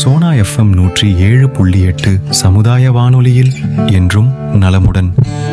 Sona FM நூற்றி ஏழு புள்ளி எட்டு சமுதாய வானொலியில் என்றும் நலமுடன்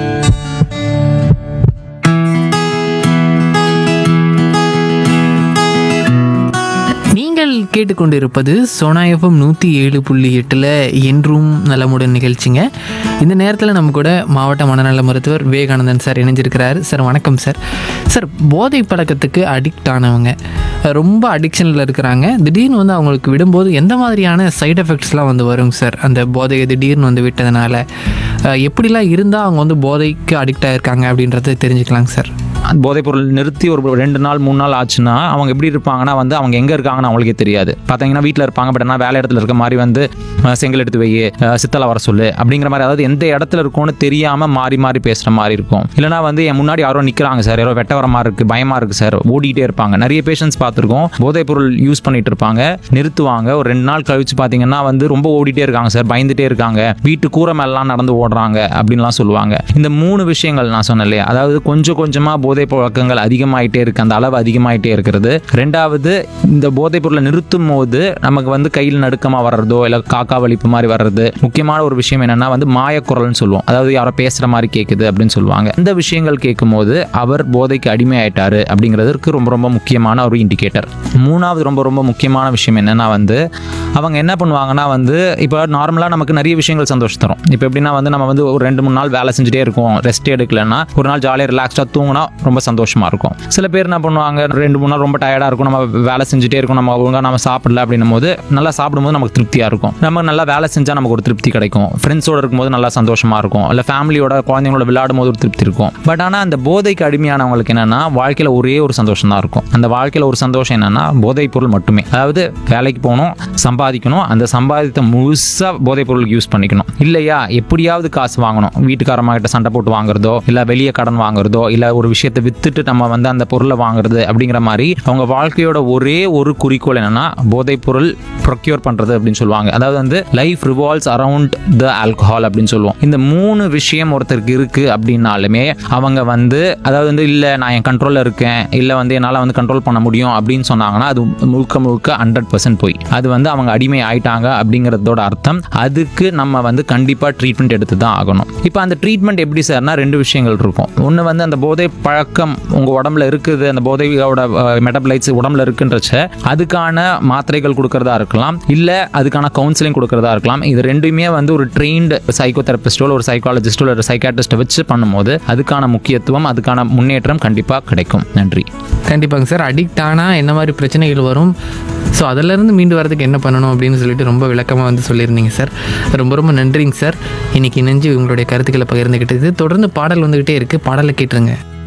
நீங்கள் கேட்டுக்கொண்டிருப்பது சோனா எஃப்எம் நூற்றி ஏழு புள்ளி எட்டில் என்றும் நலமுடன் நிகழ்ச்சிங்க இந்த நேரத்தில் நம்ம கூட மாவட்ட மனநல மருத்துவர் விவேகானந்தன் சார் இணைஞ்சிருக்கிறாரு சார் வணக்கம் சார் சார் போதை பழக்கத்துக்கு அடிக்ட் ஆனவங்க ரொம்ப அடிக்ஷனில் இருக்கிறாங்க திடீர்னு வந்து அவங்களுக்கு விடும்போது எந்த மாதிரியான சைடு எஃபெக்ட்ஸ்லாம் வந்து வருங்க சார் அந்த போதையை திடீர்னு வந்து விட்டதுனால அஹ், எப்படிலாம் இருந்தால் அவங்க வந்து போதைக்கு அடிக்ட் ஆகிருக்காங்க அப்படின்றத தெரிஞ்சுக்கலாங்க சார் அந்த போதைப்பொருள் நிறுத்தி ஒரு ரெண்டு நாள் மூணு நாள் ஆச்சுன்னா அவங்க எப்படி இருப்பாங்கன்னா வந்து அவங்க எங்கே இருக்காங்கன்னு அவங்களுக்கே தெரியாது பார்த்தீங்கன்னா வீட்டில் இருப்பாங்க பட் ஆனால் வேலை இடத்துல இருக்க மாதிரி வந்து அஹ், செங்கல் எடுத்து வை அஹ், சித்தலை வர சொல்லு அப்படிங்கிற மாதிரி அதாவது எந்த இடத்துல இருக்கோன்னு தெரியாமல் மாறி மாறி பேசுகிற மாதிரி இருக்கும் இல்லைனா வந்து என் முன்னாடி யாரோ நிற்கிறாங்க சார் யாரோ வெட்ட வர மாதிரி இருக்குது பயமாக இருக்குது சார் ஓடிட்டே இருப்பாங்க நிறைய பேஷண்ட்ஸ் பார்த்துருக்கோம் போதைப்பொருள் யூஸ் பண்ணிட்டு இருப்பாங்க நிறுத்துவாங்க ஒரு ரெண்டு நாள் கழிச்சு பார்த்தீங்கன்னா வந்து ரொம்ப ஓடிட்டே இருக்காங்க சார் பயந்துட்டே இருக்காங்க வீட்டு கூரை மேலாம் நடந்து ஓடுறாங்க அப்படின்லாம் சொல்லுவாங்க இந்த மூணு விஷயங்கள் நான் சொன்னேன் இல்லையா அதாவது கொஞ்சம் கொஞ்சமாக போதை பழக்கங்கள் அதிகமாயிட்டே இருக்கு அந்த அளவு அதிகமாயிட்டே இருக்கிறது ரெண்டாவது இந்த போதைப் பொருளை நிறுத்தும் போது நமக்கு வந்து கையில் நடுக்கமாக வர்றதோ இல்லை காக்கா வலிப்பு மாதிரி வர்றது முக்கியமான ஒரு விஷயம் என்னன்னா வந்து மாயக்குரல்னு சொல்லுவோம் அதாவது யாரோ பேசுகிற மாதிரி கேட்குது அப்படின்னு சொல்லுவாங்க இந்த விஷயங்கள் கேட்கும்போது அவர் போதைக்கு அடிமையாயிட்டாரு அப்படிங்கிறதுக்கு ரொம்ப ரொம்ப முக்கியமான ஒரு இண்டிகேட்டர் மூணாவது ரொம்ப ரொம்ப முக்கியமான விஷயம் என்னன்னா வந்து அவங்க என்ன பண்ணுவாங்கன்னா வந்து இப்போ நார்மலாக நமக்கு நிறைய விஷயங்கள் சந்தோஷம் தரும் இப்போ எப்படின்னா வந்து நம்ம வந்து ஒரு ரெண்டு மூணு நாள் வேலை செஞ்சுட்டே இருக்கோம் ரெஸ்ட் எடுக்கலன்னா ஒரு நாள் ஜாலியாக ரிலாக்ஸ்டாக தூங்கினா ரொம்ப சந்தோஷமா இருக்கும் சில பேர் என்ன பண்ணுவாங்க ரெண்டு மூணு நாள் ரொம்ப டயர்டாக இருக்கும் நம்ம வேலை செஞ்சுட்டே இருக்கோம் நம்ம ஒழுங்காக நம்ம சாப்பிடல அப்படின்னும் போது நல்லா சாப்பிடும்போது நமக்கு திருப்தியாக இருக்கும் நம்ம நல்லா வேலை செஞ்சால் நமக்கு ஒரு திருப்தி கிடைக்கும் ஃப்ரெண்ட்ஸோட இருக்கும்போது நல்லா சந்தோஷமா இருக்கும் இல்லை ஃபேமிலியோட குழந்தைங்களோட விளையாடும் போது ஒரு திருப்தி இருக்கும் பட் ஆனால் அந்த போதைக்கு அடிமையானவங்களுக்கு என்னன்னா வாழ்க்கையில் ஒரே ஒரு சந்தோஷம் தான் இருக்கும் அந்த வாழ்க்கையில் ஒரு சந்தோஷம் என்னன்னா போதைப் பொருள் மட்டுமே அதாவது வேலைக்கு போகணும் சம்பாதிக்கணும் அந்த சம்பாதித்த முழுசாக போதைப் பொருளுக்கு யூஸ் பண்ணிக்கணும் இல்லையா எப்படியாவது காசு வாங்கணும் வீட்டுக்காரமாக கிட்ட சண்டை போட்டு வாங்குறதோ இல்லை வெளியே கடன் வாங்குறதோ இல்லை ஒரு விஷயத்தை வித்துட்டு நம்ம வந்து அந்த பொருளை வாங்குறது அப்படிங்கிற மாதிரி அவங்க வாழ்க்கையோட ஒரே ஒரு குறிக்கோள் என்னன்னா போதைப் பொருள் ப்ரொக்யூர் பண்றது அப்படின்னு சொல்லுவாங்க அதாவது வந்து life revolves around the alcohol அப்படின்னு சொல்லுவோம் இந்த மூணு விஷயம் ஒருத்தருக்கு இருக்கு அப்படின்னாலுமே அவங்க வந்து அதாவது வந்து இல்லை நான் என் கண்ட்ரோலில் இருக்கேன் இல்லை வந்து என்னால் வந்து கண்ட்ரோல் பண்ண முடியும் அப்படின்னு சொன்னாங்கன்னா அது முழுக்க முழுக்க ஹண்ட்ரட் பர்சன்ட் போய் அது வந்து அவங்க அடிமை ஆயிட்டாங்க அப்படிங்கிறதோட அர்த்தம் அதுக்கு நம்ம வந்து கண்டிப்பாக ட்ரீட்மெண்ட் எடுத்து தான் ஆகணும் இப்போ அந்த ட்ரீட்மெண்ட் எப்படி சார்னா ரெண்டு விஷயங்கள் இருக்கும் ஒன்று வந்து அந்த போதை பழக்கம் உங்கள் உடம்புல இருக்குது அந்த போதையோட மெட்டபிளைட்ஸ் உடம்புல இருக்குன்றச்ச அதுக்கான மாத்திரைகள் கொடுக்கறதா இருக்கலாம் இல்லை அதுக்கான கவுன்சிலிங் கொடுக்கறதா இருக்கலாம் இது ரெண்டுமே வந்து ஒரு ட்ரெயின்டு சைக்கோ தெரபிஸ்டோ ஒரு சைக்காலஜிஸ்டோ ஒரு சைக்காட்ரிஸ்ட்டை வச்சு பண்ணும்போது அதுக்கான முக்கியத்துவம் அதுக்கான முன்னேற்றம் கண்டிப்பாக கிடைக்கும் நன்றி கண்டிப்பாங்க சார் அடிக்ட் ஆனால் என்ன மாதிரி பிரச்சனைகள் வரும் ஸோ அதிலிருந்து மீண்டு வரதுக்கு என்ன பண்ணணும் அப்படின்னு சொல்லிட்டு ரொம்ப விளக்கமாக வந்து சொல்லியிருந்தீங்க சார் ரொம்ப ரொம்ப நன்றிங்க சார் இன்னைக்கு இணைஞ்சு உங்களுடைய கருத்துக்களை பகிர்ந்துக்கிட்டது தொடர்ந்து பாடல் வந்துக்கிட்டே இருக்குது பாடலை கேட்டுருங்க